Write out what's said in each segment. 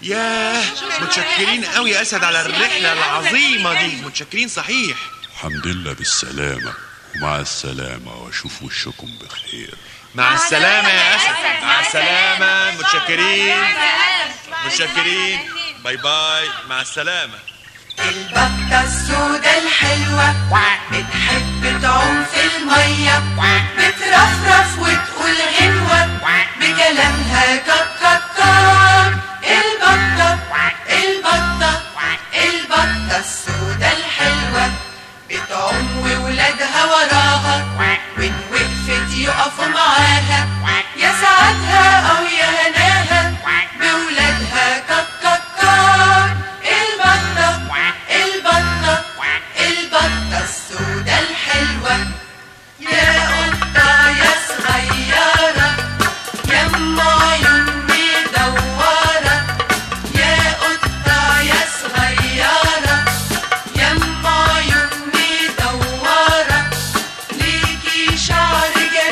ياه متشكرين قوي يا اسد على الرحله العظيمه دي متشكرين صحيح الحمد لله بالسلامة ومع السلامة واشوف وشكم بخير مع السلامه يا اسد مع السلامه متشكرين متشكرين باي باي مع السلامه البطة السودة الحلوة بتحب تعوم في المية بترفرف وتقول غنوة بكلامها كك كك كك البطة البطة البطة السودة الحلوة بتعوم وولادها وراها وإن وقفت يقفوا معاها يا سعادها أو يا هناها بولادها كك كك كك البطة البطة البطة السودة الحلوة يا قطة يا صغيرة يا أم عيون مدورة يا قطة يا صغيرة يا أم عيون مدورة ليكي شعر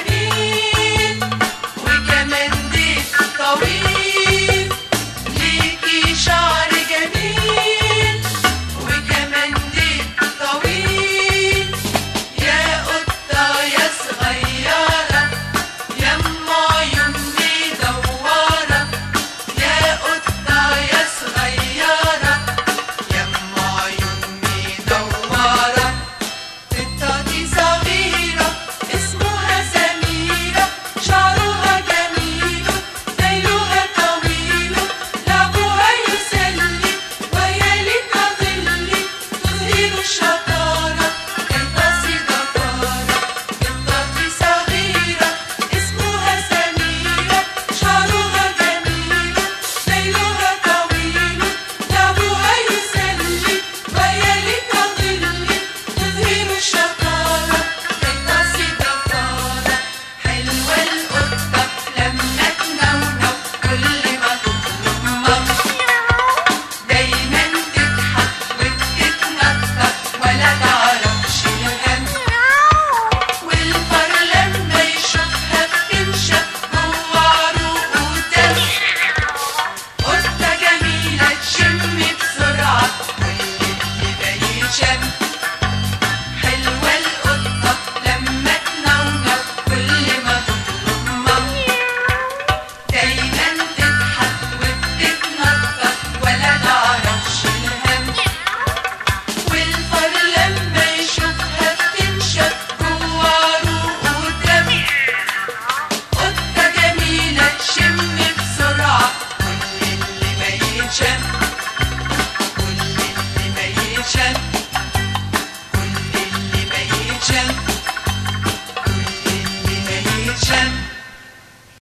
جميل وكمان ديك طويل ليكي شعر جميل وكمان ديك طويل يا قطة يا صغيرة يا أم عيون مدورة يا قطة يا صغيرة يا أم عيون مدورة قطة دي صغيرة اسمها سميرة شعرها جميل ذيلها طويل لعبها يسلي ويالتها ظلي تظهر الشطارة كالقصيدة طارة قطة دي صغيرة اسمها سميرة شعرها جميل ذيلها طويل لعبها يسلي ويالتها ظلي تظهر الشطارة كالقصيدة طارة حلوة القطة لما تنونو كل ما تطلب مام دايما تضحك وتتنطط ولا تعرفش الهم والفار لما يشوفها بتنشف جوا عروقه ودم قطة جميلة تشم بسرعة كل اللي باين شم حلوة القطة لما تنونو كل ما تطلب مام دايما تضحك وبتتنطط ولا تعرفش الهم والفار لما يشوفها بتنشف جوا عروقه ودم قطة جميلة تشم بسرعة كل اللي ما يتشم كل اللي ما يتشم